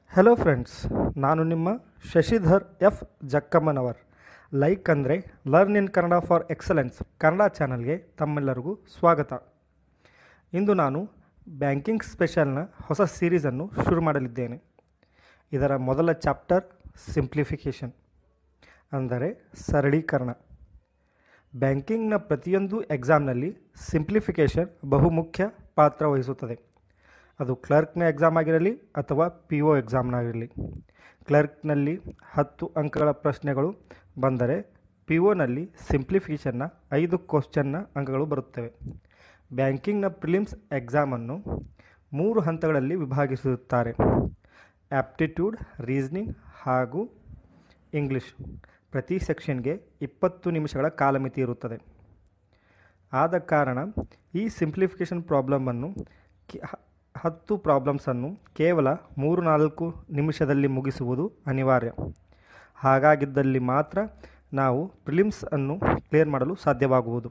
hello friends ನಾನು ನಿಮ್ಮ Shashidhar F Jakkammanavar like ಅಂದರೆ learn in Kannada for excellence Kannada ಚಾನಲ್ಗೆ ತಮ್ಮೆಲ್ಲರಿಗೂ ಸ್ವಾಗತ ಇಂದು ನಾನು ಬ್ಯಾಂಕಿಂಗ್ ಸ್ಪೆಷಲ್ನ ಹೊಸ ಸೀರೀಸನ್ನು ಶುರು ಮಾಡಲಿದ್ದೇನೆ ಇದರ ಮೊದಲ ಚಾಪ್ಟರ್ ಸಿಂಪ್ಲಿಫಿಕೇಷನ್ ಅಂದರೆ ಸರಳೀಕರಣ ಬ್ಯಾಂಕಿಂಗ್ನ ಪ್ರತಿಯೊಂದು ಎಕ್ಸಾಮ್ನಲ್ಲಿ ಸಿಂಪ್ಲಿಫಿಕೇಷನ್ ಬಹುಮುಖ್ಯ ಪಾತ್ರ ವಹಿಸುತ್ತದೆ ಅದು ಕ್ಲರ್ಕ್ನ ಎಕ್ಸಾಮ್ ಆಗಿರಲಿ ಅಥವಾ ಪಿ ಒ ಎಕ್ಸಾಮ್ನಾಗಿರಲಿ ಕ್ಲರ್ಕ್ನಲ್ಲಿ ಹತ್ತು ಅಂಕಗಳ ಪ್ರಶ್ನೆಗಳು ಬಂದರೆ ಪಿ ಒನಲ್ಲಿ ಸಿಂಪ್ಲಿಫಿಕೇಷನ್ನ ಐದು ಕ್ವಶನ್ನ ಅಂಕಗಳು ಬರುತ್ತವೆ ಬ್ಯಾಂಕಿಂಗ್ನ ಪ್ರಿಲಿಮ್ಸ್ ಎಕ್ಸಾಮನ್ನು ಮೂರು ಹಂತಗಳಲ್ಲಿ ವಿಭಾಗಿಸುತ್ತಾರೆ ಆ್ಯಪ್ಟಿಟ್ಯೂಡ್ ರೀಸ್ನಿಂಗ್ ಹಾಗೂ ಇಂಗ್ಲಿಷ್ ಪ್ರತಿ ಸೆಕ್ಷನ್ಗೆ ಇಪ್ಪತ್ತು ನಿಮಿಷಗಳ ಕಾಲಮಿತಿ ಇರುತ್ತದೆ ಆದ ಕಾರಣ ಈ ಸಿಂಪ್ಲಿಫಿಕೇಷನ್ ಪ್ರಾಬ್ಲಮನ್ನು ಕೆ- ಹ- ಹತ್ತು ಪ್ರಾಬ್ಲಮ್ಸನ್ನು ಕೇವಲ ಮೂರು ನಾಲ್ಕು ನಿಮಿಷದಲ್ಲಿ ಮುಗಿಸುವುದು ಅನಿವಾರ್ಯ ಹಾಗಾಗಿದ್ದಲ್ಲಿ ಮಾತ್ರ ನಾವು ಪ್ರಿಲಿಮ್ಸ್ ಅನ್ನು ಕ್ಲಿಯರ್ ಮಾಡಲು ಸಾಧ್ಯವಾಗುವುದು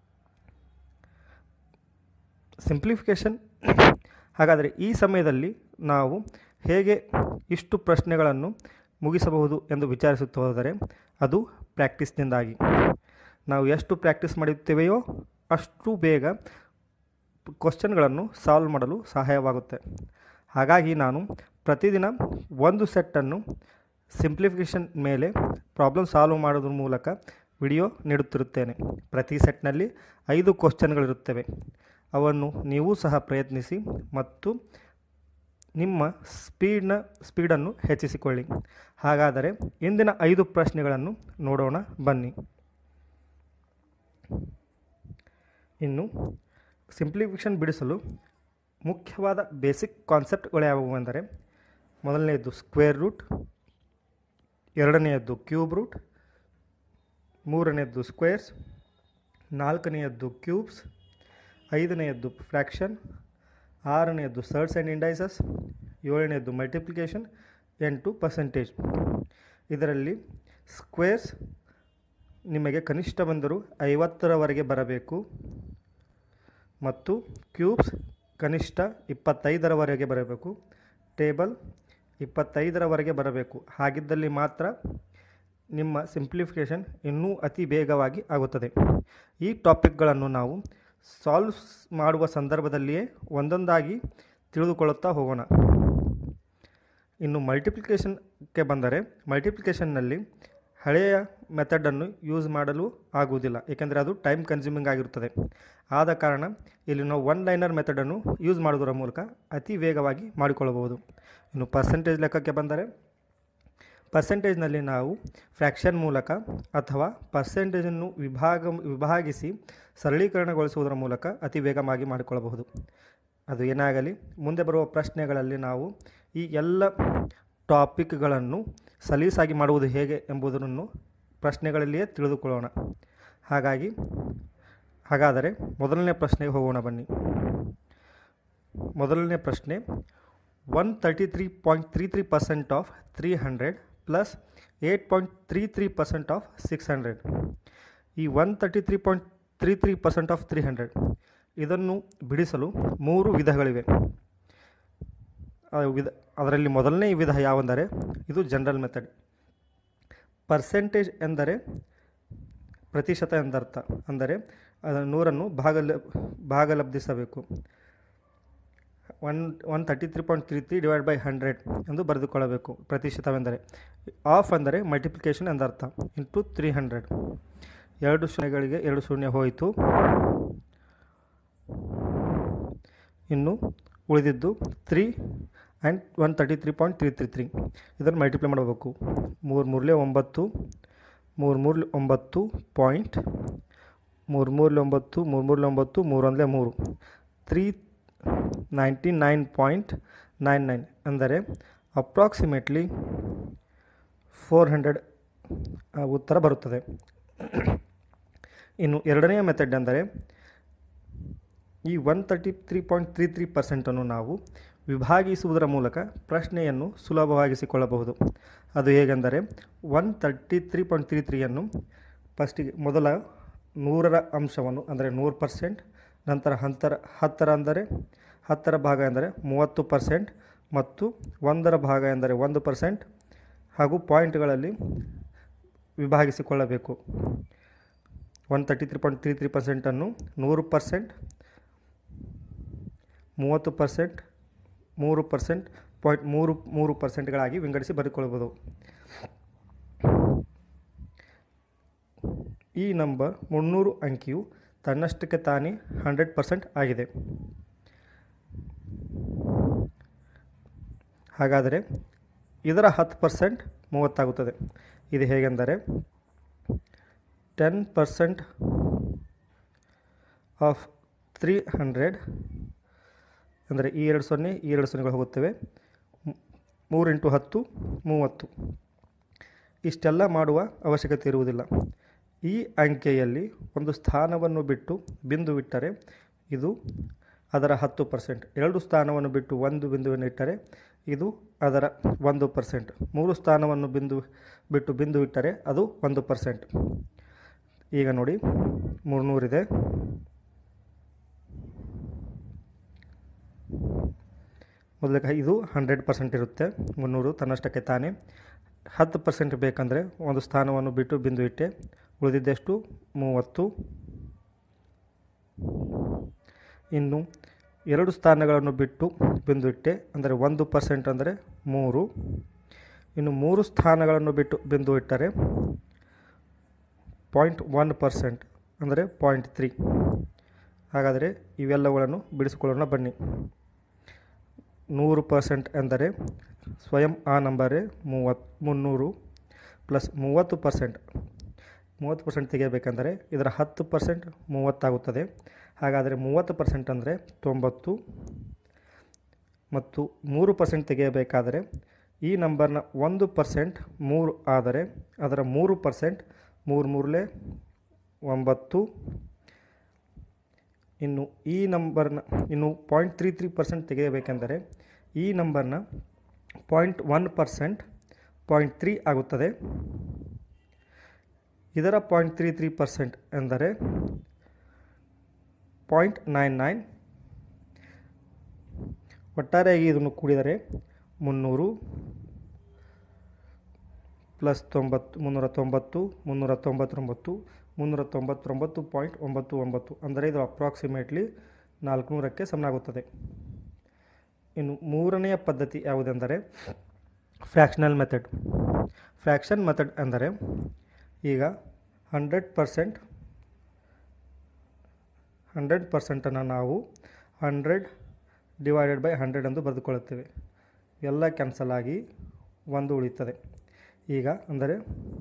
ಸಿಂಪ್ಲಿಫಿಕೇಷನ್ ಹಾಗಾದರೆ ಈ ಸಮಯದಲ್ಲಿ ನಾವು ಹೇಗೆ ಇಷ್ಟು ಪ್ರಶ್ನೆಗಳನ್ನು ಮುಗಿಸಬಹುದು ಎಂದು ವಿಚಾರಿಸುತ್ತಾ ಹೋದರೆ ಅದು ಪ್ರಾಕ್ಟೀಸ್ನಿಂದಾಗಿ ನಾವು ಎಷ್ಟು ಪ್ರಾಕ್ಟೀಸ್ ಮಾಡುತ್ತೇವೆಯೋ ಅಷ್ಟು ಬೇಗ ಕ್ವಶನ್ಗಳನ್ನು ಸಾಲ್ವ್ ಮಾಡಲು ಸಹಾಯವಾಗುತ್ತೆ ಹಾಗಾಗಿ ನಾನು ಪ್ರತಿದಿನ ಒಂದು ಸೆಟ್ಟನ್ನು ಸಿಂಪ್ಲಿಫಿಕೇಷನ್ ಮೇಲೆ ಪ್ರಾಬ್ಲಮ್ ಸಾಲ್ವ್ ಮಾಡೋದ್ರ ಮೂಲಕ ವಿಡಿಯೋ ನೀಡುತ್ತಿರುತ್ತೇನೆ ಪ್ರತಿ ಸೆಟ್ನಲ್ಲಿ ಐದು ಕ್ವಶನ್ಗಳಿರುತ್ತವೆ ಅವನ್ನು ನೀವು ಸಹ ಪ್ರಯತ್ನಿಸಿ ಮತ್ತು ನಿಮ್ಮ ಸ್ಪೀಡ್ನ ಸ್ಪೀಡನ್ನು ಹೆಚ್ಚಿಸಿಕೊಳ್ಳಿ ಹಾಗಾದರೆ ಇಂದಿನ ಐದು ಪ್ರಶ್ನೆಗಳನ್ನು ನೋಡೋಣ ಬನ್ನಿ ಇನ್ನು ಸಿಂಪ್ಲಿಫಿಕೇಷನ್ ಬಿಡಿಸಲು ಮುಖ್ಯವಾದ ಬೇಸಿಕ್ ಕಾನ್ಸೆಪ್ಟ್ಗಳು ಯಾವುವು ಎಂದರೆ ಮೊದಲನೆಯದ್ದು ಸ್ಕ್ವೇರ್ ರೂಟ್ ಎರಡನೆಯದ್ದು ಕ್ಯೂಬ್ ರೂಟ್ ಮೂರನೆಯದ್ದು ಸ್ಕ್ವೇರ್ಸ್ ನಾಲ್ಕನೆಯದ್ದು ಕ್ಯೂಬ್ಸ್ ಐದನೆಯದ್ದು ಫ್ರ್ಯಾಕ್ಷನ್ ಆರನೆಯದ್ದು ಸರ್ಡ್ಸ್ ಆ್ಯಂಡ್ ಇಂಡೈಸಸ್ ಏಳನೆಯದ್ದು ಮಲ್ಟಿಪ್ಲಿಕೇಶನ್ ಎಂಟು ಪರ್ಸೆಂಟೇಜ್ ಇದರಲ್ಲಿ ಸ್ಕ್ವೇರ್ಸ್ ನಿಮಗೆ ಕನಿಷ್ಠ ಬಂದರೂ ಐವತ್ತರವರೆಗೆ ಬರಬೇಕು ಮತ್ತು ಕ್ಯೂಬ್ಸ್ ಕನಿಷ್ಠ ಇಪ್ಪತ್ತೈದರವರೆಗೆ ಬರಬೇಕು ಟೇಬಲ್ ಇಪ್ಪತ್ತೈದರವರೆಗೆ ಬರಬೇಕು ಹಾಗಿದ್ದಲ್ಲಿ ಮಾತ್ರ ನಿಮ್ಮ ಸಿಂಪ್ಲಿಫಿಕೇಷನ್ ಇನ್ನೂ ಅತಿ ಬೇಗವಾಗಿ ಆಗುತ್ತದೆ ಈ ಟಾಪಿಕ್ಗಳನ್ನು ನಾವು ಸಾಲ್ವ್ ಮಾಡುವ ಸಂದರ್ಭದಲ್ಲಿಯೇ ಒಂದೊಂದಾಗಿ ತಿಳಿದುಕೊಳ್ಳುತ್ತಾ ಹೋಗೋಣ ಇನ್ನು ಮಲ್ಟಿಪ್ಲಿಕೇಶನ್ಗೆ ಬಂದರೆ ಮಲ್ಟಿಪ್ಲಿಕೇಶನ್ನಲ್ಲಿ ಹಳೆಯ ಮೆಥಡನ್ನು ಯೂಸ್ ಮಾಡಲು ಆಗುವುದಿಲ್ಲ ಏಕೆಂದರೆ ಅದು ಟೈಮ್ ಕನ್ಸ್ಯೂಮಿಂಗ್ ಆಗಿರುತ್ತದೆ ಆದ ಕಾರಣ ಇಲ್ಲಿ ನಾವು ಒನ್ ಲೈನರ್ ಮೆಥಡನ್ನು ಯೂಸ್ ಮಾಡುವುದರ ಮೂಲಕ ಅತಿ ವೇಗವಾಗಿ ಮಾಡಿಕೊಳ್ಳಬಹುದು ಇನ್ನು ಪರ್ಸೆಂಟೇಜ್ ಲೆಕ್ಕಕ್ಕೆ ಬಂದರೆ ಪರ್ಸೆಂಟೇಜ್ನಲ್ಲಿ ನಾವು ಫ್ರ್ಯಾಕ್ಷನ್ ಮೂಲಕ ಅಥವಾ ಪರ್ಸೆಂಟೇಜನ್ನು ವಿಭಾಗ ವಿಭಾಗಿಸಿ ಸರಳೀಕರಣಗೊಳಿಸುವುದರ ಮೂಲಕ ಅತಿ ವೇಗವಾಗಿ ಮಾಡಿಕೊಳ್ಳಬಹುದು ಅದು ಏನಾಗಲಿ ಮುಂದೆ ಬರುವ ಪ್ರಶ್ನೆಗಳಲ್ಲಿ ನಾವು ಈ ಎಲ್ಲ ಟಾಪಿಕ್ಗಳನ್ನು ಸಲೀಸಾಗಿ ಮಾಡುವುದು ಹೇಗೆ ಎಂಬುದನ್ನು ಪ್ರಶ್ನೆಗಳಲ್ಲಿಯೇ ತಿಳಿದುಕೊಳ್ಳೋಣ ಹಾಗಾಗಿ ಹಾಗಾದರೆ ಮೊದಲನೇ ಪ್ರಶ್ನೆಗೆ ಹೋಗೋಣ ಬನ್ನಿ ಮೊದಲನೇ ಪ್ರಶ್ನೆ one thirty three point three three percent of three hundred plus eight point three three percent of six hundred ಈ one thirty three point three three percent of three hundred ಇದನ್ನು ಬಿಡಿಸಲು ಮೂರು ವಿಧಗಳಿವೆ ಆ ವಿಧ ಅದರಲ್ಲಿ ಮೊದಲನೇ ವಿಧ ಯಾವೆಂದರೆ ಇದು ಜನರಲ್ ಮೆಥಡ್ ಪರ್ಸೆಂಟೇಜ್ ಎಂದರೆ ಪ್ರತಿಶತ ಎಂದರ್ಥ ಅಂದರೆ ಅದರ ನೂರನ್ನು ಭಾಗಲ ಭಾಗಲಬ್ಧಿಸಬೇಕು one one thirty three point three three divide by hundred ಎಂದು ಬರೆದುಕೊಳ್ಳಬೇಕು ಪ್ರತಿಶತವೆಂದರೆ ಆಫ್ ಅಂದರೆ ಮಲ್ಟಿಪ್ಲಿಕೇಶನ್ ಎಂದರ್ಥ ಇಂಟು ತ್ರೀ ಹಂಡ್ರೆಡ್ ಎರಡು ಶೂನ್ಯಗಳಿಗೆ ಎರಡು ಶೂನ್ಯ ಹೋಯಿತು ಇನ್ನು ಉಳಿದಿದ್ದು three and one thirty three point three three three ಇದನ್ನು ಮಲ್ಟಿಪ್ಲೈ ಮಾಡಬೇಕು ಮೂರು ಮೂರಲೆ ಒಂಬತ್ತು ಮೂರು ಮೂರಲೆ ಒಂಬತ್ತು ಪಾಯಿಂಟ್ ಮೂರು ಮೂರಲೆ ಒಂಬತ್ತು ಮೂರು ಮೂರಲೆ ಒಂಬತ್ತು ಮೂರೊಂದಲೆ ಮೂರು three ninety nine point nine nine ಅಂದರೆ ಅಪ್ರಾಕ್ಸಿಮೇಟ್ಲಿ ಫೋರ್ ಹಂಡ್ರೆಡ್ ಉತ್ತರ ಬರುತ್ತದೆ ಇನ್ನು ಎರಡನೆಯ ಮೆಥಡ್ ಅಂದರೆ ಈ one thirty three point three three ಪರ್ಸೆಂಟನ್ನು ನಾವು ವಿಭಾಗಿಸುವುದರ ಮೂಲಕ ಪ್ರಶ್ನೆಯನ್ನು ಸುಲಭವಾಗಿಸಿಕೊಳ್ಳಬಹುದು ಅದು ಹೇಗೆಂದರೆ one thirty three point three ತ್ರೀಯನ್ನು ಫಸ್ಟಿಗೆ ಮೊದಲ ನೂರರ ಅಂಶವನ್ನು ಅಂದರೆ ನೂರು ಪರ್ಸೆಂಟ್ ನಂತರ ಹತ್ತರ ಹತ್ತರ ಅಂದರೆ ಹತ್ತರ ಭಾಗ ಎಂದರೆ ಮೂವತ್ತು ಪರ್ಸೆಂಟ್ ಮತ್ತು ಒಂದರ ಭಾಗ ಎಂದರೆ ಒಂದು ಪರ್ಸೆಂಟ್ ಹಾಗೂ ಪಾಯಿಂಟ್ಗಳಲ್ಲಿ ವಿಭಾಗಿಸಿಕೊಳ್ಳಬೇಕು one thirty three point three three ಪರ್ಸೆಂಟನ್ನು ನೂರು ಪರ್ಸೆಂಟ್ ಮೂವತ್ತು ಪರ್ಸೆಂಟ್ ಮೂರು ಪರ್ಸೆಂಟ್ ಪಾಯಿಂಟ್ ಮೂರು ಮೂರು ಪರ್ಸೆಂಟ್ಗಳಾಗಿ ವಿಂಗಡಿಸಿ ಬರೆದುಕೊಳ್ಳಬಹುದು ಈ ನಂಬರ್ ಮುನ್ನೂರು ಅಂಕಿಯು ತನ್ನಷ್ಟಕ್ಕೆ ತಾನೇ ಹಂಡ್ರೆಡ್ ಪರ್ಸೆಂಟ್ ಆಗಿದೆ ಹಾಗಾದರೆ ಇದರ ಹತ್ತು ಪರ್ಸೆಂಟ್ ಮೂವತ್ತಾಗುತ್ತದೆ ಇದು ಹೇಗೆಂದರೆ ten percent of three hundred ಅಂದರೆ ಈ ಎರಡು ಸೊನ್ನೆ ಈ ಎರಡು ಸೊನ್ನೆಗಳು ಹೋಗುತ್ತವೆ ಮೂರು ಇಂಟು ಹತ್ತು ಮೂವತ್ತು ಇಷ್ಟೆಲ್ಲ ಮಾಡುವ ಅವಶ್ಯಕತೆ ಇರುವುದಿಲ್ಲ ಈ ಅಂಕೆಯಲ್ಲಿ ಒಂದು ಸ್ಥಾನವನ್ನು ಬಿಟ್ಟು ಬಿಂದು ಇಟ್ಟರೆ ಇದು ಅದರ ಹತ್ತು ಪರ್ಸೆಂಟ್ ಎರಡು ಸ್ಥಾನವನ್ನು ಬಿಟ್ಟು ಒಂದು ಬಿಂದುವನ್ನು ಇಟ್ಟರೆ ಇದು ಅದರ ಒಂದು ಪರ್ಸೆಂಟ್ ಮೂರು ಸ್ಥಾನವನ್ನು ಬಿಂದು ಬಿಟ್ಟು ಬಿಂದು ಇಟ್ಟರೆ ಅದು ಒಂದು ಪರ್ಸೆಂಟ್ ಈಗ ನೋಡಿ ಮೂರುನೂರಿದೆ ಮೊದಲಿಗೆ ಇದು ಹಂಡ್ರೆಡ್ ಪರ್ಸೆಂಟ್ ಇರುತ್ತೆ ಮುನ್ನೂರು ತನ್ನಷ್ಟಕ್ಕೆ ತಾನೇ ಹತ್ತು ಪರ್ಸೆಂಟ್ ಬೇಕಂದರೆ ಒಂದು ಸ್ಥಾನವನ್ನು ಬಿಟ್ಟು ಬಿಂದು ಇಟ್ಟೆ ಉಳಿದಿದ್ದೆಷ್ಟು ಮೂವತ್ತು ಇನ್ನು ಎರಡು ಸ್ಥಾನಗಳನ್ನು ಬಿಟ್ಟು ಬಿಂದು ಇಟ್ಟೆ ಅಂದರೆ ಒಂದು ಪರ್ಸೆಂಟ್ ಅಂದರೆ ಮೂರು ಇನ್ನು ಮೂರು ಸ್ಥಾನಗಳನ್ನು ಬಿಟ್ಟು ಬಿಂದು ಇಟ್ಟರೆ ಪಾಯಿಂಟ್ ಒನ್ ಪರ್ಸೆಂಟ್ ಅಂದರೆ ಪಾಯಿಂಟ್ ತ್ರೀ ಹಾಗಾದರೆ ಇವೆಲ್ಲವುಗಳನ್ನು ಬಿಡಿಸಿಕೊಳ್ಳೋಣ ಬನ್ನಿ ನೂರು ಪರ್ಸೆಂಟ್ ಎಂದರೆ ಸ್ವಯಂ ಆ ನಂಬರೇ ಮೂವತ್ತು ಮುನ್ನೂರು ಪ್ಲಸ್ ಮೂವತ್ತು ಪರ್ಸೆಂಟ್ ಮೂವತ್ತು ಪರ್ಸೆಂಟ್ ತೆಗೆಯಬೇಕೆಂದರೆ ಇದರ ಹತ್ತು ಪರ್ಸೆಂಟ್ ಮೂವತ್ತಾಗುತ್ತದೆ ಹಾಗಾದರೆ ಮೂವತ್ತು ಪರ್ಸೆಂಟ್ ಅಂದರೆ ತೊಂಬತ್ತು ಮತ್ತು ಮೂರು ಪರ್ಸೆಂಟ್ ತೆಗೆಯಬೇಕಾದರೆ ಈ ನಂಬರ್ನ ಒಂದು ಪರ್ಸೆಂಟ್ ಮೂರು ಆದರೆ ಅದರ ಮೂರು ಪರ್ಸೆಂಟ್ ಮೂರು ಮೂರಲೇ ಒಂಬತ್ತು ಇನ್ನು ಈ ನಂಬರ್ನ ಇನ್ನು ಪಾಯಿಂಟ್ ತ್ರೀ ತ್ರೀ ಪರ್ಸೆಂಟ್ ತೆಗೆಯಬೇಕೆಂದರೆ ಈ ನಂಬರ್ನ point one percent point three ಆಗುತ್ತದೆ ಇದರ ಪಾಯಿಂಟ್ ತ್ರೀ ತ್ರೀ ಪರ್ಸೆಂಟ್ ಎಂದರೆ ಪಾಯಿಂಟ್ ನೈನ್ ನೈನ್ ಒಟ್ಟಾರೆಯಾಗಿ ಇದನ್ನು ಕೂಡಿದರೆ ಮುನ್ನೂರು ಪ್ಲಸ್ ತೊಂಬತ್ತು ಮುನ್ನೂರ ತೊಂಬತ್ತು ಮುನ್ನೂರ ತೊಂಬತ್ತೊಂಬತ್ತು ಮುನ್ನೂರ ತೊಂಬತ್ತೊಂಬತ್ತು ಪಾಯಿಂಟ್ ಒಂಬತ್ತು ಒಂಬತ್ತು ಅಂದರೆ ಇದು ಅಪ್ರಾಕ್ಸಿಮೇಟ್ಲಿ ನಾಲ್ಕುನೂರಕ್ಕೆ ಸಮನಾಗುತ್ತದೆ ಇನ್ನು ಮೂರನೆಯ ಪದ್ಧತಿ ಯಾವುದೆಂದರೆ ಫ್ರ್ಯಾಕ್ಷನಲ್ ಮೆಥಡ್ ಫ್ರ್ಯಾಕ್ಷನ್ ಮೆಥಡ್ ಎಂದರೆ ಈಗ ಹಂಡ್ರೆಡ್ ಪರ್ಸೆಂಟ್ ಹಂಡ್ರೆಡ್ ಪರ್ಸೆಂಟನ್ನು ನಾವು ಹಂಡ್ರೆಡ್ ಡಿವೈಡೆಡ್ ಬೈ ಹಂಡ್ರೆಡ್ ಎಂದು ಬರೆದುಕೊಳ್ಳುತ್ತೇವೆ ಎಲ್ಲ ಕ್ಯಾನ್ಸಲ್ ಆಗಿ ಒಂದು ಉಳಿಯುತ್ತದೆ ಈಗ ಅಂದರೆ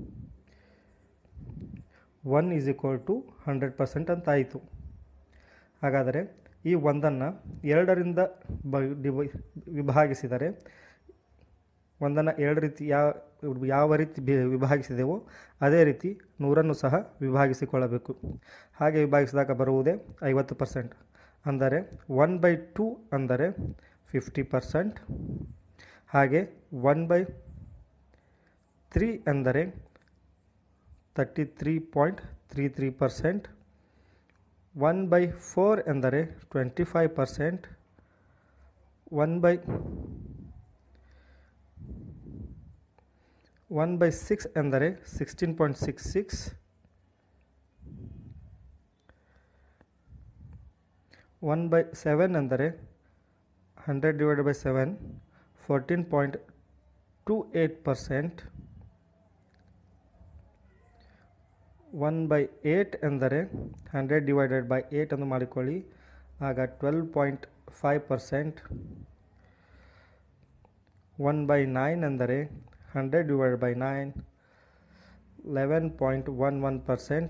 one is equal to hundred percent ಅಂತ ಆಯಿತು ಹಾಗಾದರೆ ಈ ಒಂದನ್ನು ಎರಡರಿಂದ ಬ ಡಿವೈ ವಿಭಾಗಿಸಿದರೆ ಒಂದನ್ನು ಎರಡು ರೀತಿ ಯಾವ ಯಾವ ರೀತಿ ಬಿ ವಿಭಾಗಿಸಿದೆವೋ ಅದೇ ರೀತಿ ನೂರನ್ನು ಸಹ ವಿಭಾಗಿಸಿಕೊಳ್ಳಬೇಕು ಹಾಗೆ ವಿಭಾಗಿಸಿದಾಗ ಬರುವುದೇ ಐವತ್ತು ಪರ್ಸೆಂಟ್ ಅಂದರೆ ಒನ್ ಬೈ ಟೂ ಅಂದರೆ ಫಿಫ್ಟಿ ಪರ್ಸೆಂಟ್ ಹಾಗೆ ಒನ್ ಬೈ ತ್ರೀ ಎಂದರೆ thirty three point three three percent one by four ಎಂದರೆ twenty five percent one by one by six ಎಂದರೆ sixteen point six six one by seven ಎಂದರೆ hundred divide by seven fourteen point two eight percent one by eight ಎಂದರೆ hundred divided by eight ಎಂದು ಮಾಡಿಕೊಳ್ಳಿ ಆಗ twelve point five percent one by nine ಎಂದರೆ hundred divide by nine eleven point one one percent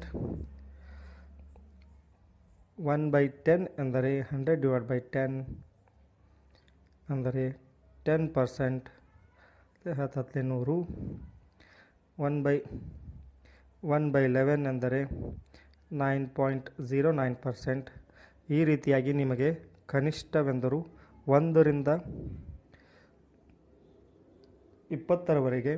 one by ten ಎಂದರೆ hundred divide by ten ಅಂದರೆ ten percent ಹತ್ತತ್ತಲೆ ನೂರು one by one by eleven ಎಂದರೆ nine point zero nine percent ಈ ರೀತಿಯಾಗಿ ನಿಮಗೆ ಕನಿಷ್ಠವೆಂದರೂ ಒಂದರಿಂದ ಇಪ್ಪತ್ತರವರೆಗೆ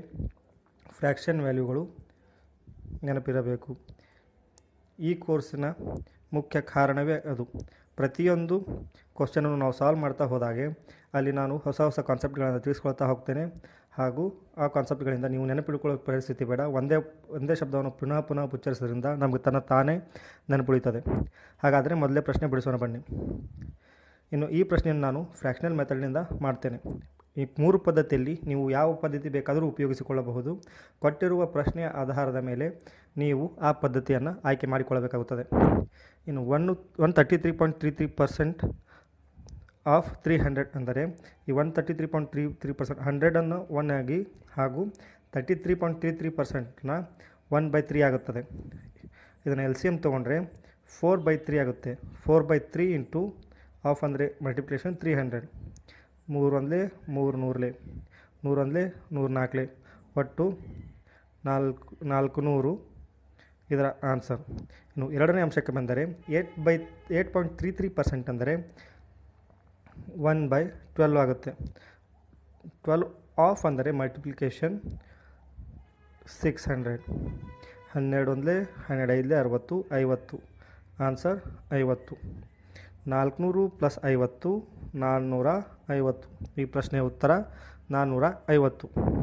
ಫ್ರ್ಯಾಕ್ಷನ್ ವ್ಯಾಲ್ಯೂಗಳು ನೆನಪಿರಬೇಕು ಈ ಕೋರ್ಸಿನ ಮುಖ್ಯ ಕಾರಣವೇ ಅದು ಪ್ರತಿಯೊಂದು ಕ್ವಶನನ್ನು ನಾವು ಸಾಲ್ವ್ ಮಾಡ್ತಾ ಹೋದಾಗೆ ಅಲ್ಲಿ ನಾನು ಹೊಸ ಹೊಸ ಕಾನ್ಸೆಪ್ಟ್ಗಳನ್ನು ತಿಳಿಸ್ಕೊಳ್ತಾ ಹೋಗ್ತೇನೆ ಹಾಗೂ ಆ ಕಾನ್ಸೆಪ್ಟ್ಗಳಿಂದ ನೀವು ನೆನಪಿಟ್ಕೊಳ್ಳೋ ಪರಿಸ್ಥಿತಿ ಬೇಡ ಒಂದೇ ಒಂದೇ ಶಬ್ದವನ್ನು ಪುನಃ ಪುನಃ ಉಚ್ಚರಿಸೋದ್ರಿಂದ ನಮಗೆ ತನ್ನ ತಾನೇ ನೆನಪುಳಿತದೆ ಹಾಗಾದರೆ ಮೊದಲೇ ಪ್ರಶ್ನೆ ಬಿಡಿಸೋಣ ಬನ್ನಿ ಇನ್ನು ಈ ಪ್ರಶ್ನೆಯನ್ನು ನಾನು ಫ್ರ್ಯಾಕ್ಷನಲ್ ಮೆಥಡ್ನಿಂದ ಮಾಡ್ತೇನೆ ಈ ಮೂರು ಪದ್ಧತಿಯಲ್ಲಿ ನೀವು ಯಾವ ಪದ್ಧತಿ ಬೇಕಾದರೂ ಉಪಯೋಗಿಸಿಕೊಳ್ಳಬಹುದು ಕೊಟ್ಟಿರುವ ಪ್ರಶ್ನೆಯ ಆಧಾರದ ಮೇಲೆ ನೀವು ಆ ಪದ್ಧತಿಯನ್ನು ಆಯ್ಕೆ ಮಾಡಿಕೊಳ್ಳಬೇಕಾಗುತ್ತದೆ ಇನ್ನು one one thirty three point three three percent of three hundred ಅಂದರೆ ಈ one thirty three point three three percent ಹಂಡ್ರೆಡನ್ನು ಒನ್ ಆಗಿ ಹಾಗೂ thirty three point three three ಪರ್ಸೆಂಟ್ನ ಒನ್ ಬೈ ತ್ರೀ ಆಗುತ್ತದೆ ಇದನ್ನು ಎಲ್ ಸಿ ಎಮ್ ತೊಗೊಂಡ್ರೆ ಫೋರ್ ಬೈ ತ್ರೀ ಆಗುತ್ತೆ four by three into of ಅಂದರೆ ಮಲ್ಟಿಪ್ಲಿಕೇಶನ್ ತ್ರೀ ಹಂಡ್ರೆಡ್ ಮೂರು ಒಂದಲೇ ಮೂರು ನೂರಲೆ ನೂರು ಒಂದಲೇ ನೂರು ನಾಲ್ಕಲೆ ಒಟ್ಟು ನಾಲ್ಕು ನಾಲ್ಕು ನೂರು ಇದರ ಆನ್ಸರ್ ಇನ್ನು ಎರಡನೇ ಅಂಶಕ್ಕೆ ಬಂದರೆ eight by eight point three three percent ಅಂದರೆ ಒನ್ ಬೈ ಟ್ವೆಲ್ವ್ ಆಗುತ್ತೆ ಟ್ವೆಲ್ವ್ ಆಫ್ ಅಂದರೆ ಮಲ್ಟಿಪ್ಲಿಕೇಶನ್ ಸಿಕ್ಸ್ ಹಂಡ್ರೆಡ್ ಹನ್ನೆರಡು ಒಂದಲೇ ಹನ್ನೆರಡು ಐದಲೇ ಅರವತ್ತು ಐವತ್ತು ಆನ್ಸರ್ ಐವತ್ತು ನಾಲ್ಕುನೂರು ಪ್ಲಸ್ ಐವತ್ತು ನಾನ್ನೂರ ಐವತ್ತು ಈ ಪ್ರಶ್ನೆಯ ಉತ್ತರ ನಾನ್ನೂರ ಐವತ್ತು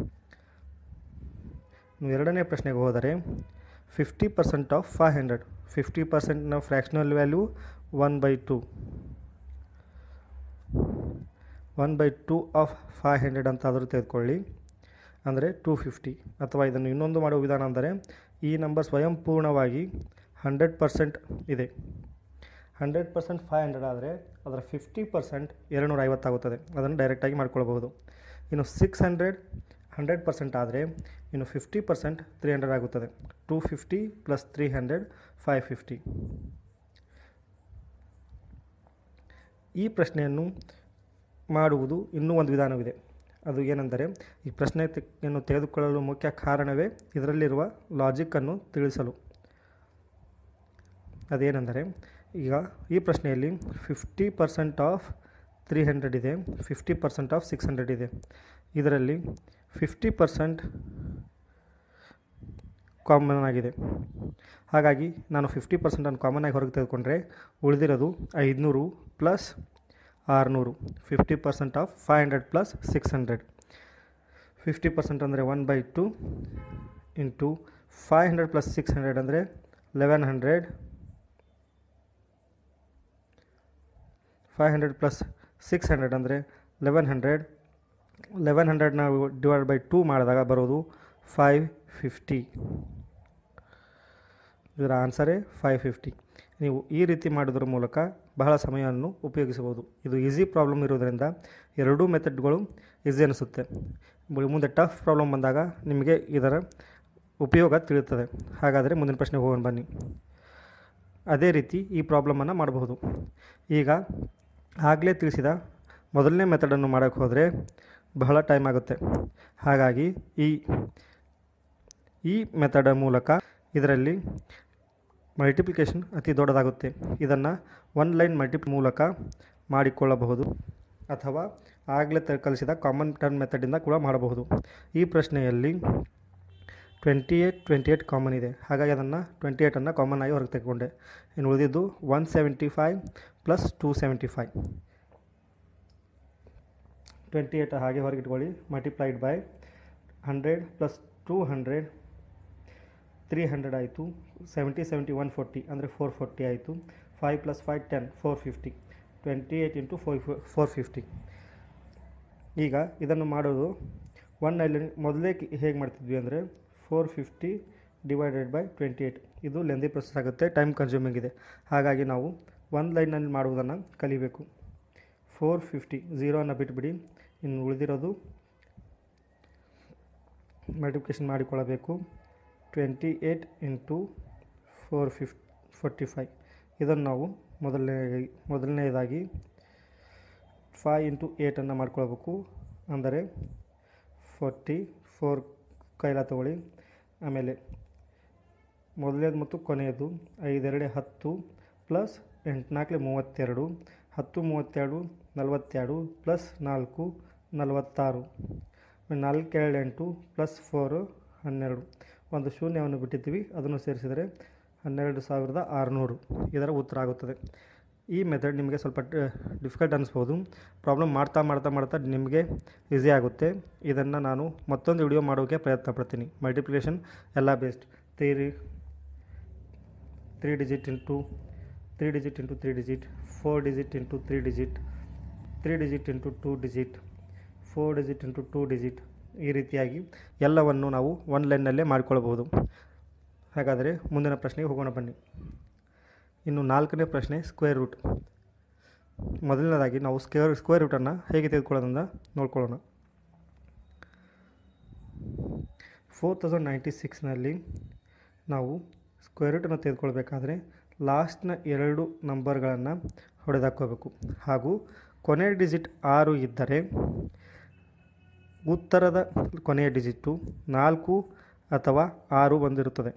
ಇನ್ನು ಎರಡನೇ ಪ್ರಶ್ನೆಗೆ ಹೋದರೆ fifty percent of five hundred fifty ಪರ್ಸೆಂಟ್ನ fractional value one by two one by two of five hundred ಅಂತ ಆದರೂ ತೆಗೆದುಕೊಳ್ಳಿ ಅಂದರೆ ಟೂ ಫಿಫ್ಟಿ ಅಥವಾ ಇದನ್ನು ಇನ್ನೊಂದು ಮಾಡುವ ವಿಧಾನ ಅಂದರೆ ಈ ನಂಬರ್ ಸ್ವಯಂಪೂರ್ಣವಾಗಿ ಹಂಡ್ರೆಡ್ ಪರ್ಸೆಂಟ್ ಇದೆ ಹಂಡ್ರೆಡ್ ಪರ್ಸೆಂಟ್ ಫೈವ್ ಹಂಡ್ರೆಡ್ ಆದರೆ ಅದರ ಫಿಫ್ಟಿ ಪರ್ಸೆಂಟ್ ಎರಡುನೂರ ಐವತ್ತಾಗುತ್ತದೆ ಅದನ್ನು ಡೈರೆಕ್ಟಾಗಿ ಮಾಡ್ಕೊಳ್ಬಹುದು ಇನ್ನು ಸಿಕ್ಸ್ ಹಂಡ್ರೆಡ್ ಹಂಡ್ರೆಡ್ ಪರ್ಸೆಂಟ್ ಆದರೆ ಇನ್ನು ಫಿಫ್ಟಿ ಪರ್ಸೆಂಟ್ ತ್ರೀ ಹಂಡ್ರೆಡ್ ಆಗುತ್ತದೆ two fifty plus three hundred five fifty ಈ ಪ್ರಶ್ನೆಯನ್ನು ಮಾಡುವುದು ಇನ್ನೂ ಒಂದು ವಿಧಾನವಿದೆ ಅದು ಏನೆಂದರೆ ಈ ಪ್ರಶ್ನೆಯನ್ನು ತೆಗೆದುಕೊಳ್ಳಲು ಮುಖ್ಯ ಕಾರಣವೇ ಇದರಲ್ಲಿರುವ ಲಾಜಿಕ್ಕನ್ನು ತಿಳಿಸಲು ಅದೇನೆಂದರೆ ಈಗ ಈ ಪ್ರಶ್ನೆಯಲ್ಲಿ fifty percent of three hundred ಇದೆ fifty percent of six hundred ಇದೆ ಇದರಲ್ಲಿ ಫಿಫ್ಟಿ ಪರ್ಸೆಂಟ್ ಕಾಮನ್ ಆಗಿದೆ ಹಾಗಾಗಿ ನಾನು ಫಿಫ್ಟಿ ಪರ್ಸೆಂಟನ್ನು ಕಾಮನ್ ಆಗಿ ಹೊರಗೆ ತೆಗೆದುಕೊಂಡ್ರೆ ಉಳಿದಿರೋದು ಐದುನೂರು ಪ್ಲಸ್ ಆರುನೂರು fifty percent of five hundred plus six hundred fifty percent ಅಂದರೆ one by two into five hundred plus six hundred ಅಂದರೆ eleven hundred five hundred plus six hundred ಅಂದರೆ ಲೆವೆನ್ ಹಂಡ್ರೆಡ್ ಲೆವೆನ್ ಹಂಡ್ರೆಡ್ನ ಡಿವೈಡ್ ಬೈ ಟೂ ಮಾಡಿದಾಗ ಬರೋದು five fifty ಇದರ ಆನ್ಸರೇ five fifty ನೀವು ಈ ರೀತಿ ಮಾಡೋದ್ರ ಮೂಲಕ ಬಹಳ ಸಮಯವನ್ನು ಉಪಯೋಗಿಸಬಹುದು ಇದು ಈಸಿ ಪ್ರಾಬ್ಲಮ್ ಇರೋದರಿಂದ ಎರಡೂ ಮೆಥಡ್ಗಳು ಈಸಿ ಅನಿಸುತ್ತೆ ಬ- ಮುಂದೆ ಟಫ್ ಪ್ರಾಬ್ಲಮ್ ಬಂದಾಗ ನಿಮಗೆ ಇದರ ಉಪಯೋಗ ತಿಳಿಯುತ್ತದೆ ಹಾಗಾದರೆ ಮುಂದಿನ ಪ್ರಶ್ನೆಗೆ ಹೋಗೋಣ ಬನ್ನಿ ಅದೇ ರೀತಿ ಈ ಪ್ರಾಬ್ಲಮನ್ನು ಮಾಡಬಹುದು ಈಗ ಆಗಲೇ ತಿಳಿಸಿದ ಮೊದಲನೇ ಮೆಥಡನ್ನು ಮಾಡೋಕ್ಕೆ ಹೋದರೆ ಬಹಳ ಟೈಮ್ ಆಗುತ್ತೆ ಹಾಗಾಗಿ ಈ ಈ ಮೆಥಡ ಮೂಲಕ ಇದರಲ್ಲಿ ಮಲ್ಟಿಪ್ಲಿಕೇಶನ್ ಅತಿ ದೊಡ್ಡದಾಗುತ್ತೆ ಇದನ್ನು ಒನ್ ಲೈನ್ ಮಲ್ಟಿಪ್ ಮೂಲಕ ಮಾಡಿಕೊಳ್ಳಬಹುದು ಅಥವಾ ಆಗಲೇ ತ ಕಲಿಸಿದ ಕಾಮನ್ ಟರ್ನ್ ಮೆಥಡಿಂದ ಕೂಡ ಮಾಡಬಹುದು ಈ ಪ್ರಶ್ನೆಯಲ್ಲಿ twenty eight twenty eight common ಇದೆ ಹಾಗಾಗಿ ಅದನ್ನು ಟ್ವೆಂಟಿ ಏಯ್ಟನ್ನು ಕಾಮನ್ ಆಗಿ ಹೊರಗೆ ತೆಗೆದುಕೊಂಡೆ ಇನ್ನು ಉಳಿದಿದ್ದು one seventy five plus two seventy five twenty eight ಹಾಗೆ ಹೊರಗೆ ಇಟ್ಕೊಳ್ಳಿ multiplied by hundred plus two hundred three hundred ಆಯಿತು ಸೆವೆಂಟಿ ಸೆವೆಂಟಿ ಒನ್ ಫೋರ್ಟಿ ಅಂದರೆ ಫೋರ್ ಫೋರ್ಟಿ ಆಯಿತು five plus five ten four fifty twenty eight into four four fifty ಈಗ ಇದನ್ನು ಮಾಡೋದು one ಅಲ್ಲಿ ಮೊದಲೇ ಹೇಗೆ ಮಾಡ್ತಿದ್ವಿ ಅಂದರೆ four fifty divided by twenty eight ಇದು ಲೆಂದಿ ಪ್ರೊಸೆಸ್ ಆಗುತ್ತೆ ಟೈಮ್ ಕನ್ಸ್ಯೂಮಿಂಗ್ ಇದೆ ಹಾಗಾಗಿ ನಾವು ಒಂದು ಲೈನಲ್ಲಿ ಮಾಡುವುದನ್ನು ಕಲಿಬೇಕು ಫೋರ್ ಫಿಫ್ಟಿ ಝೀರೋನ ಬಿಟ್ಬಿಡಿ ಇನ್ನು ಉಳಿದಿರೋದು ಮಲ್ಟಿಪ್ಲಿಕೇಶನ್ ಮಾಡಿಕೊಳ್ಳಬೇಕು ಟ್ವೆಂಟಿ ಏಯ್ಟ್ ಇಂಟು ಫೋರ್ ಫಿಫ್ ಫೋರ್ಟಿ ಫೈವ್ ಇದನ್ನು ನಾವು ಮೊದಲನೇ ಮೊದಲನೇದಾಗಿ ಫೈ ಇಂಟು ಏಯ್ಟನ್ನು ಮಾಡ್ಕೊಳ್ಬೇಕು ಅಂದರೆ ಫೋರ್ಟಿ ಫೋರ್ ಕೈಲ ತಗೊಳ್ಳಿ ಆಮೇಲೆ ಮೊದಲನೇದು ಮತ್ತು ಕೊನೆಯದು ಐದೆರಡೆ ಹತ್ತು ಪ್ಲಸ್ ಎಂಟುನಾಲ್ಕಲೆ ಮೂವತ್ತೆರಡು ಹತ್ತು ಮೂವತ್ತೆರಡು ನಲವತ್ತೆರಡು ಪ್ಲಸ್ ನಾಲ್ಕು ನಲವತ್ತಾರು ನಾಲ್ಕೆರಡು ಎಂಟು ಪ್ಲಸ್ ಫೋರು ಹನ್ನೆರಡು ಒಂದು ಶೂನ್ಯವನ್ನು ಬಿಟ್ಟಿದ್ದೀವಿ ಅದನ್ನು ಸೇರಿಸಿದರೆ ಹನ್ನೆರಡು ಸಾವಿರದ ಆರುನೂರು ಇದರ ಉತ್ತರ ಆಗುತ್ತದೆ ಈ ಮೆಥಡ್ ನಿಮಗೆ ಸ್ವಲ್ಪ ಡಿಫಿಕಲ್ಟ್ ಅನ್ನಿಸ್ಬೋದು ಪ್ರಾಬ್ಲಮ್ ಮಾಡ್ತಾ ಮಾಡ್ತಾ ಮಾಡ್ತಾ ನಿಮಗೆ ಈಸಿ ಆಗುತ್ತೆ ಇದನ್ನು ನಾನು ಮತ್ತೊಂದು ವಿಡಿಯೋ ಮಾಡೋಕ್ಕೆ ಪ್ರಯತ್ನ ಪಡ್ತೀನಿ ಮಲ್ಟಿಪ್ಲಿಕೇಶನ್ ಎಲ್ಲ based three three digit into three digit into three digit four digit into three digit three digit into two digit four digit into two digit ಈ ರೀತಿಯಾಗಿ ಎಲ್ಲವನ್ನು ನಾವು ಒನ್ ಲೈನ್ನಲ್ಲೇ ಮಾಡಿಕೊಳ್ಬೋದು ಹಾಗಾದರೆ ಮುಂದಿನ ಪ್ರಶ್ನೆಗೆ ಹೋಗೋಣ ಬನ್ನಿ ಇನ್ನು ನಾಲ್ಕನೇ ಪ್ರಶ್ನೆ ಸ್ಕ್ವೇರ್ ರೂಟ್ ಮೊದಲನೇದಾಗಿ ನಾವು ಸ್ಕ್ವೇರ್ ಸ್ಕ್ವೇರ್ ರೂಟನ್ನು ಹೇಗೆ ತೆಗೆದುಕೊಳ್ಳೋದಂತ ನೋಡ್ಕೊಳ್ಳೋಣ ಫೋರ್ ತೌಸಂಡ್ ನೈಂಟಿ ಸಿಕ್ಸ್ನಲ್ಲಿ ನಾವು ಸ್ಕ್ವೇರ್ ರೂಟನ್ನು ತೆಗೆದುಕೊಳ್ಬೇಕಾದ್ರೆ ಲಾಸ್ಟ್ನ ಎರಡು ನಂಬರ್ಗಳನ್ನು ಹೊಡೆದಾಕೋಬೇಕು ಹಾಗೂ ಕೊನೆಯ ಡಿಜಿಟ್ ಆರು ಇದ್ದರೆ ಉತ್ತರದ ಕೊನೆಯ ಡಿಜಿಟ್ಟು ನಾಲ್ಕು ಅಥವಾ ಆರು ಬಂದಿರುತ್ತದೆ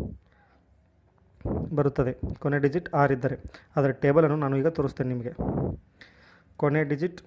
ಬರುತ್ತದೆ ಕೊನೆ ಡಿಜಿಟ್ ಆರು ಇದ್ದರೆ ಅದರ ಟೇಬಲನ್ನು ನಾನು ಈಗ ತೋರಿಸ್ತೇನೆ ನಿಮಗೆ ಕೊನೆ ಡಿಜಿಟ್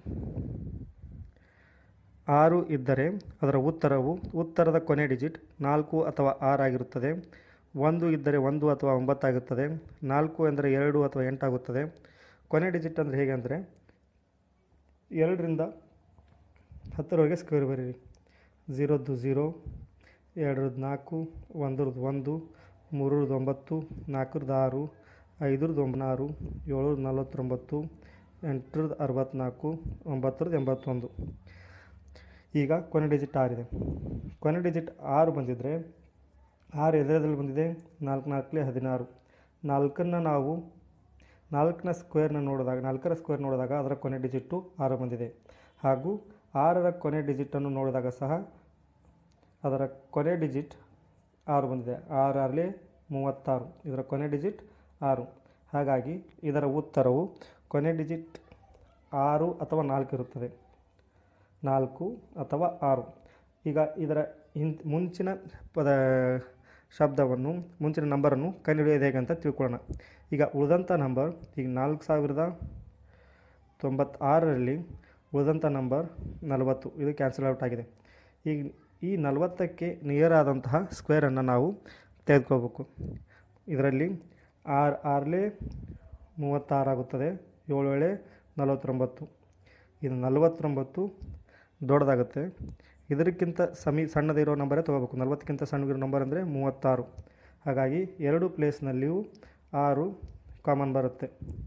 ಆರು ಇದ್ದರೆ ಅದರ ಉತ್ತರವು ಉತ್ತರದ ಕೊನೆ ಡಿಜಿಟ್ ನಾಲ್ಕು ಅಥವಾ ಆರಾಗಿರುತ್ತದೆ ಒಂದು ಇದ್ದರೆ ಒಂದು ಅಥವಾ ಒಂಬತ್ತಾಗುತ್ತದೆ ನಾಲ್ಕು ಎಂದರೆ ಎರಡು ಅಥವಾ ಎಂಟಾಗುತ್ತದೆ ಕೊನೆ ಡಿಜಿಟ್ ಅಂದರೆ ಹೇಗೆ ಅಂದರೆ ಎರಡರಿಂದ ಹತ್ತರವರೆಗೆ ಸ್ಕ್ವೇರ್ ಬರೀರಿ ಝೀರೋದ್ದು ಝೀರೋ ಎರಡರದ್ದು ನಾಲ್ಕು ಒಂದರದ್ದು ಒಂದು ಮೂರರದ್ದು ಒಂಬತ್ತು ನಾಲ್ಕರದ್ದು ಆರು ಐದರದ್ದು ಒಂಬನಾರು ಏಳರದ್ದು ನಲವತ್ತೊಂಬತ್ತು ಎಂಟರದ್ದು ಅರವತ್ತ್ನಾಲ್ಕು ಒಂಬತ್ತರದ್ದು ಎಂಬತ್ತೊಂದು ಈಗ ಕೊನೆ ಡಿಜಿಟ್ ಆರಿದೆ ಕೊನೆ ಡಿಜಿಟ್ ಆರು ಬಂದಿದ್ದರೆ ಆರು ಎದರದಲ್ಲಿ ಬಂದಿದೆ ನಾಲ್ಕು ನಾಲ್ಕಲೇ ಹದಿನಾರು ನಾಲ್ಕನ್ನು ನಾವು ನಾಲ್ಕನ ಸ್ಕ್ವೇರ್ನ ನೋಡಿದಾಗ ನಾಲ್ಕರ ಸ್ಕ್ವೇರ್ ನೋಡಿದಾಗ ಅದರ ಕೊನೆ ಡಿಜಿಟ್ಟು ಆರು ಬಂದಿದೆ ಹಾಗೂ ಆರರ ಕೊನೆ ಡಿಜಿಟನ್ನು ನೋಡಿದಾಗ ಸಹ ಅದರ ಕೊನೆ ಡಿಜಿಟ್ ಆರು ಬಂದಿದೆ ಆರರಲ್ಲಿ ಮೂವತ್ತಾರು ಇದರ ಕೊನೆ ಡಿಜಿಟ್ ಆರು ಹಾಗಾಗಿ ಇದರ ಉತ್ತರವು ಕೊನೆ ಡಿಜಿಟ್ ಆರು ಅಥವಾ ನಾಲ್ಕು ಇರುತ್ತದೆ ನಾಲ್ಕು ಅಥವಾ ಆರು ಈಗ ಇದರ ಹಿಂ ಮುಂಚಿನ ಪದ ಶಬ್ದವನ್ನು ಮುಂಚಿನ ನಂಬರನ್ನು ಕಂಡುಹಿಡಿಯೋದು ಹೇಗೆ ಅಂತ ತಿಳ್ಕೊಳ್ಳೋಣ ಈಗ ಉಳಿದಂಥ ನಂಬರ್ ಈಗ ನಾಲ್ಕು ಸಾವಿರದ ತೊಂಬತ್ತಾರರಲ್ಲಿ ಉಳಿದಂಥ ನಂಬರ್ ನಲವತ್ತು ಇದು ಕ್ಯಾನ್ಸಲ್ ಔಟ್ ಆಗಿದೆ ಈಗ ಈ ನಲವತ್ತಕ್ಕೆ ನಿಯರ್ ಆದಂತಹ ಸ್ಕ್ವೇರನ್ನು ನಾವು ತೆಗೆದುಕೋಬೇಕು ಇದರಲ್ಲಿ ಆರು ಆರಲೇ ಮೂವತ್ತಾರಾಗುತ್ತದೆ ಏಳು ಏಳೆ ನಲವತ್ತೊಂಬತ್ತು ಇದು ನಲವತ್ತೊಂಬತ್ತು ದೊಡ್ಡದಾಗುತ್ತೆ ಇದಕ್ಕಿಂತ ಸಮಿ ಸಣ್ಣದಿರೋ ನಂಬರೇ ತೊಗೋಬೇಕು ನಲ್ವತ್ತಕ್ಕಿಂತ ಸಣ್ಣಗಿರೋ ನಂಬರ್ ಅಂದರೆ ಮೂವತ್ತಾರು ಹಾಗಾಗಿ ಎರಡು ಪ್ಲೇಸ್ನಲ್ಲಿಯೂ ಆರು ಕಾಮನ್ ಬರುತ್ತೆ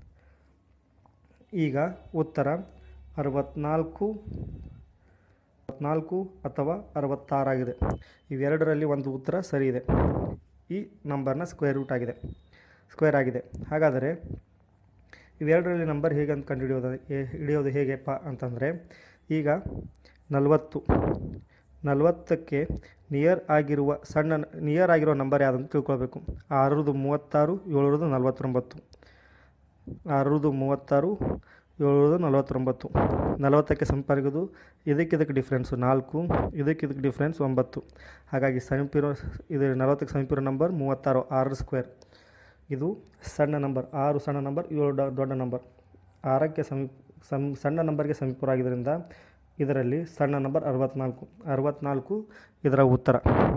ಈಗ ಉತ್ತರ ಅರವತ್ನಾಲ್ಕು ಅರವತ್ನಾಲ್ಕು ಅಥವಾ ಅರವತ್ತಾರಾಗಿದೆ ಇವೆರಡರಲ್ಲಿ ಒಂದು ಉತ್ತರ ಸರಿ ಇದೆ ಈ ನಂಬರ್ನ ಸ್ಕ್ವೇರ್ ರೂಟ್ ಆಗಿದೆ ಸ್ಕ್ವೇರ್ ಆಗಿದೆ ಹಾಗಾದರೆ ಇವೆರಡರಲ್ಲಿ ನಂಬರ್ ಹೇಗೆ ಅಂತ ಕಂಡುಹಿಡಿಯೋದು ಹೇ- ಹಿಡಿಯೋದು ಹೇಗೆಪ್ಪ ಅಂತಂದರೆ ಈಗ ನಲವತ್ತು ನಲವತ್ತಕ್ಕೆ ನಿಯರ್ ಆಗಿರುವ ಸಣ್ಣ ನಿಯರ್ ಆಗಿರೋ ನಂಬರ್ ಯಾವುದಂತ ತಿಳ್ಕೊಳ್ಬೇಕು ಆರರದು ಮೂವತ್ತಾರು ಏಳರದು ನಲವತ್ತೊಂಬತ್ತು ಆರರದು ಮೂವತ್ತಾರು ಏಳರದು ನಲವತ್ತೊಂಬತ್ತು ನಲವತ್ತಕ್ಕೆ ಸಮೀಪಿರೋದು ಇದಕ್ಕೆ ಇದಕ್ಕೆ ಡಿಫ್ರೆನ್ಸು ನಾಲ್ಕು ಇದಕ್ಕೆ ಇದಕ್ಕೆ ಡಿಫ್ರೆನ್ಸ್ ಒಂಬತ್ತು ಹಾಗಾಗಿ ಸಮೀಪಿರೋ ಇದು ನಲವತ್ತಕ್ಕೆ ಸಮೀಪಿರೋ ನಂಬರ್ ಮೂವತ್ತಾರು ಆರು ಸ್ಕ್ವೇರ್ ಇದು ಸಣ್ಣ ನಂಬರ್ ಆರು ಸಣ್ಣ ನಂಬರ್ ಏಳು ಡ- ದೊಡ್ಡ ನಂಬರ್ ಆರಕ್ಕೆ ಸಮೀಪ ಸಮ್ ಸಣ್ಣ ನಂಬರ್ಗೆ ಸಮೀಪವಾಗಿದ್ದರಿಂದ ಇದರಲ್ಲಿ ಸಣ್ಣ ನಂಬರ್ ಅರವತ್ನಾಲ್ಕು ಅರವತ್ನಾಲ್ಕು ಇದರ ಉತ್ತರ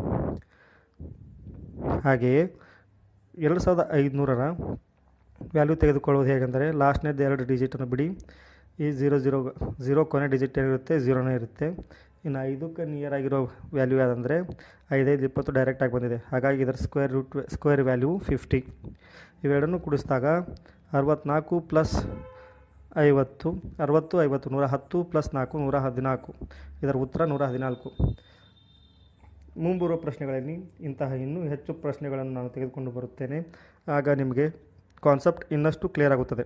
ಹಾಗೆಯೇ ಎರಡು ಸಾವಿರದ ಐದುನೂರರ ವ್ಯಾಲ್ಯೂ ತೆಗೆದುಕೊಳ್ಳೋದು ಹೇಗೆಂದರೆ ಲಾಸ್ಟ್ನೇದು ಎರಡು ಡಿಜಿಟನ್ನು ಬಿಡಿ ಈ ಝೀರೋ ಝೀರೋ ಝೀರೋ ಕೊನೆ ಡಿಜಿಟ್ ಏನಿರುತ್ತೆ ಝೀರೋನೇ ಇರುತ್ತೆ ಇನ್ನು ಐದಕ್ಕೆ ನಿಯರ್ ಆಗಿರೋ ವ್ಯಾಲ್ಯೂ ಯಾವುದಂದರೆ ಐದೈದು ಇಪ್ಪತ್ತು ಡೈರೆಕ್ಟಾಗಿ ಬಂದಿದೆ ಹಾಗಾಗಿ ಇದರ square root square value fifty ಇವೆರಡನ್ನೂ ಕೂಡಿಸಿದಾಗ ಅರವತ್ನಾಲ್ಕು ಪ್ಲಸ್ ಐವತ್ತು ಅರವತ್ತು ಐವತ್ತು ನೂರ ಹತ್ತು ಪ್ಲಸ್ ನಾಲ್ಕು ನೂರ ಹದಿನಾಲ್ಕು ಇದರ ಉತ್ತರ ನೂರ ಹದಿನಾಲ್ಕು ಮುಂಬರುವ ಪ್ರಶ್ನೆಗಳಲ್ಲಿ ಇಂತಹ ಇನ್ನೂ ಹೆಚ್ಚು ಪ್ರಶ್ನೆಗಳನ್ನು ನಾನು ತೆಗೆದುಕೊಂಡು ಬರುತ್ತೇನೆ ಆಗ ನಿಮಗೆ ಕಾನ್ಸೆಪ್ಟ್ ಇನ್ನಷ್ಟು ಕ್ಲಿಯರ್ ಆಗುತ್ತದೆ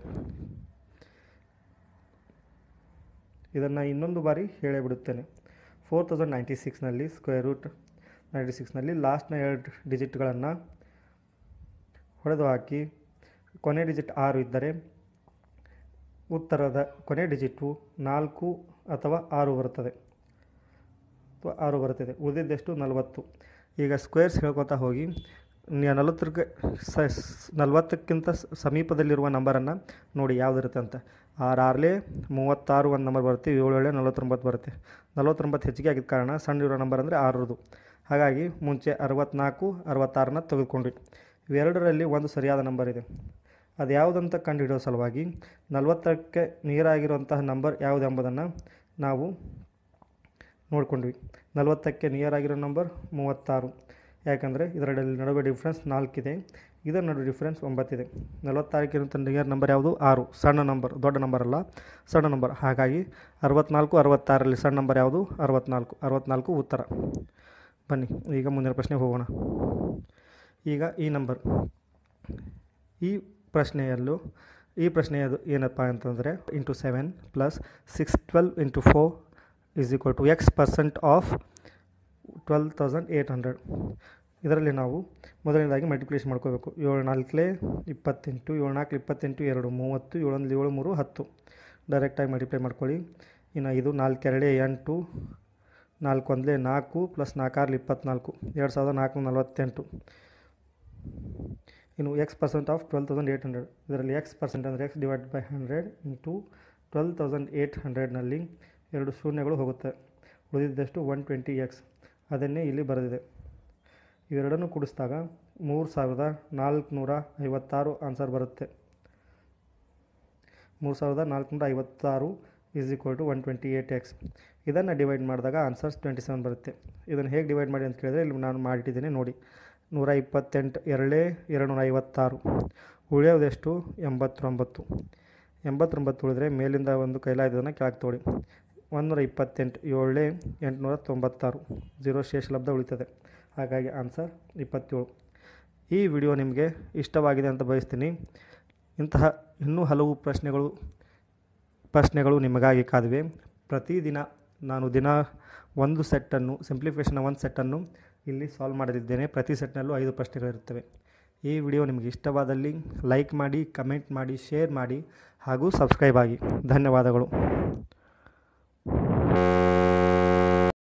ಇದನ್ನು ಇನ್ನೊಂದು ಬಾರಿ ಹೇಳೇ ಬಿಡುತ್ತೇನೆ ಫೋರ್ ತೌಸಂಡ್ ನೈಂಟಿ ಸಿಕ್ಸ್ನಲ್ಲಿ ಸ್ಕ್ವೇರ್ ರೂಟ್ ನೈಂಟಿ ಸಿಕ್ಸ್ನಲ್ಲಿ ಲಾಸ್ಟ್ನ ಎರಡು ಡಿಜಿಟ್ಗಳನ್ನು ಹೊಡೆದು ಹಾಕಿ ಕೊನೆ ಡಿಜಿಟ್ ಆರು ಇದ್ದರೆ ಉತ್ತರದ ಕೊನೆ ಡಿಜಿಟು ನಾಲ್ಕು ಅಥವಾ ಆರು ಬರುತ್ತದೆ ಅಥವಾ ಆರು ಬರುತ್ತದೆ ಉಳಿದಿದ್ದೆಷ್ಟು ನಲವತ್ತು ಈಗ ಸ್ಕ್ವೇರ್ಸ್ ಹೇಳ್ಕೊತಾ ಹೋಗಿ ನ- ನಲವತ್ತಕ್ಕೆ ಸ ಸ್- ನಲವತ್ತಕ್ಕಿಂತ ಸ- ಸಮೀಪದಲ್ಲಿರುವ ನಂಬರನ್ನು ನೋಡಿ ಯಾವುದಿರುತ್ತೆ ಅಂತ ಆರು ಆರಲೇ ಮೂವತ್ತಾರು ಒಂದು ನಂಬರ್ ಬರುತ್ತೆ ಏಳು ಏಳೆ ನಲವತ್ತೊಂಬತ್ತು ಬರುತ್ತೆ ನಲವತ್ತೊಂಬತ್ತು ಹೆಚ್ಚಿಗೆ ಆಗಿದ್ದ ಕಾರಣ ಸಣ್ಣ ಇರೋ ನಂಬರ್ ಅಂದರೆ ಆರರದು ಹಾಗಾಗಿ ಮುಂಚೆ ಅರವತ್ನಾಲ್ಕು ಅರವತ್ತಾರನ್ನ ತೆಗೆದುಕೊಂಡ್ವಿ ಇವೆರಡರಲ್ಲಿ ಒಂದು ಸರಿಯಾದ ನಂಬರ್ ಇದೆ ಅದು ಯಾವುದಂತ ಕಂಡುಹಿಡಿಯೋ ಸಲುವಾಗಿ ನಲವತ್ತಕ್ಕೆ ನಿಯರಾಗಿರುವಂತಹ ನಂಬರ್ ಯಾವುದು ಎಂಬುದನ್ನು ನಾವು ನೋಡ್ಕೊಂಡ್ವಿ ನಲವತ್ತಕ್ಕೆ ನಿಯರ್ ಆಗಿರೋ ನಂಬರ್ ಮೂವತ್ತಾರು ಯಾಕಂದರೆ ಇದರಲ್ಲಿ ನಡುವೆ ಡಿಫ್ರೆನ್ಸ್ ನಾಲ್ಕಿದೆ ಇದರ ನಡುವೆ ಡಿಫ್ರೆನ್ಸ್ ಒಂಬತ್ತಿದೆ ನಲವತ್ತಾರಕ್ಕಿಂತ ನಿಯರ್ ನಂಬರ್ ಯಾವುದು ಆರು ಸಣ್ಣ ನಂಬರ್ ದೊಡ್ಡ ನಂಬರ್ ಅಲ್ಲ ಸಣ್ಣ ನಂಬರ್ ಹಾಗಾಗಿ ಅರವತ್ನಾಲ್ಕು ಅರವತ್ತಾರರಲ್ಲಿ ಸಣ್ಣ ನಂಬರ್ ಯಾವುದು ಅರವತ್ನಾಲ್ಕು ಅರವತ್ನಾಲ್ಕು ಉತ್ತರ ಬನ್ನಿ ಈಗ ಮುಂದಿನ ಪ್ರಶ್ನೆಗೆ ಹೋಗೋಣ ಈಗ ಈ ನಂಬರ್ ಈ ಪ್ರಶ್ನೆಯಲ್ಲೂ ಈ ಪ್ರಶ್ನೆಯದು ಏನಪ್ಪ ಅಂತಂದರೆ into seven plus six twelve into four is equal to x percent of twelve thousand eight hundred ಇದರಲ್ಲಿ ನಾವು ಮೊದಲನೇದಾಗಿ ಮಲ್ಟಿಪ್ಲಿಕೇಶನ್ ಮಾಡ್ಕೋಬೇಕು ಏಳು ನಾಲ್ಕಲೇ ಇಪ್ಪತ್ತೆಂಟು ಏಳು ನಾಲ್ಕು ಇಪ್ಪತ್ತೆಂಟು ಎರಡು ಮೂವತ್ತು ಏಳೊಂದು ಏಳು ಮೂರು ಹತ್ತು ಡೈರೆಕ್ಟಾಗಿ ಮಲ್ಟಿಪ್ಲೈ ಮಾಡ್ಕೊಳ್ಳಿ ಇನ್ನು ಇದು ನಾಲ್ಕು ಎರಡೇ ಎಂಟು ನಾಲ್ಕು ಒಂದಲೇ ನಾಲ್ಕು ಪ್ಲಸ್ ನಾಲ್ಕಾರ್ಲಿ ಇಪ್ಪತ್ನಾಲ್ಕು ಎರಡು ಸಾವಿರದ ನಾಲ್ಕುನೂರ ನಲವತ್ತೆಂಟು ಇನ್ನು x percent of twelve thousand eight hundred ಇದರಲ್ಲಿ ಎಕ್ಸ್ ಪರ್ಸೆಂಟ್ ಅಂದರೆ x divide by hundred into twelve thousand eight ಹಂಡ್ರೆಡ್ನಲ್ಲಿ ಎರಡು ಶೂನ್ಯಗಳು ಹೋಗುತ್ತೆ ಉಳಿದಿದ್ದಷ್ಟು ಒನ್ ಟ್ವೆಂಟಿ ಎಕ್ಸ್ ಅದನ್ನೇ ಇಲ್ಲಿ ಬರೆದಿದೆ ಇವೆರಡನ್ನು ಕೂಡಿಸಿದಾಗ ಮೂರು ಸಾವಿರದ ನಾಲ್ಕುನೂರ ಐವತ್ತಾರು ಆನ್ಸರ್ ಬರುತ್ತೆ ಮೂರು ಸಾವಿರದ ನಾಲ್ಕುನೂರ ಐವತ್ತಾರು is equal to one twenty eight x ಇದನ್ನು ಡಿವೈಡ್ ಮಾಡಿದಾಗ ಆನ್ಸರ್ಸ್ ಟ್ವೆಂಟಿ ಸೆವೆನ್ ಬರುತ್ತೆ ಇದನ್ನು ಹೇಗೆ ಡಿವೈಡ್ ಮಾಡಿ ಅಂತ ಕೇಳಿದ್ರೆ ಇಲ್ಲಿ ನಾನು ಮಾಡಿಟ್ಟಿದ್ದೀನಿ ನೋಡಿ ನೂರ ಇಪ್ಪತ್ತೆಂಟು ಎರಡೇ ಎರಡು ನೂರ ಐವತ್ತಾರು ಉಳಿಯೋದೆಷ್ಟು ಎಂಬತ್ತೊಂಬತ್ತು ಎಂಬತ್ತೊಂಬತ್ತು ಉಳಿದ್ರೆ ಮೇಲಿಂದ ಒಂದು ಕೈಲಾಯದನ್ನು ಕೆಳಗೆ ತೊಗೊಳ್ಳಿ ಒಂದುನೂರ ಇಪ್ಪತ್ತೆಂಟು ಏಳೇ ಎಂಟುನೂರ ತೊಂಬತ್ತಾರು ಜೀರೋ ಶೇಷ ಲಬ್ಧ ಉಳಿತದೆ ಹಾಗಾಗಿ ಆನ್ಸರ್ ಇಪ್ಪತ್ತೇಳು ಈ ವಿಡಿಯೋ ನಿಮಗೆ ಇಷ್ಟವಾಗಿದೆ ಅಂತ ಬಯಸ್ತೀನಿ ಇಂತಹ ಇನ್ನೂ ಹಲವು ಪ್ರಶ್ನೆಗಳು ಪ್ರಶ್ನೆಗಳು ನಿಮಗಾಗಿ ಕಾದಿವೆ ಪ್ರತಿದಿನ ನಾನು ದಿನ ಒಂದು ಸೆಟ್ಟನ್ನು ಸಿಂಪ್ಲಿಫಿಕೇಷನ್ನ ಒಂದು ಸೆಟ್ಟನ್ನು ಇಲ್ಲಿ ಸಾಲ್ವ್ ಮಾಡಲಿದ್ದೇನೆ ಪ್ರತಿ ಸೆಟ್ನಲ್ಲೂ ಐದು ಪ್ರಶ್ನೆಗಳಿರುತ್ತವೆ ಈ ವಿಡಿಯೋ ನಿಮಗೆ ಇಷ್ಟವಾದಲ್ಲಿ ಲೈಕ್ ಮಾಡಿ ಕಮೆಂಟ್ ಮಾಡಿ ಶೇರ್ ಮಾಡಿ ಹಾಗೂ ಸಬ್ಸ್ಕ್ರೈಬ್ ಆಗಿ ಧನ್ಯವಾದಗಳು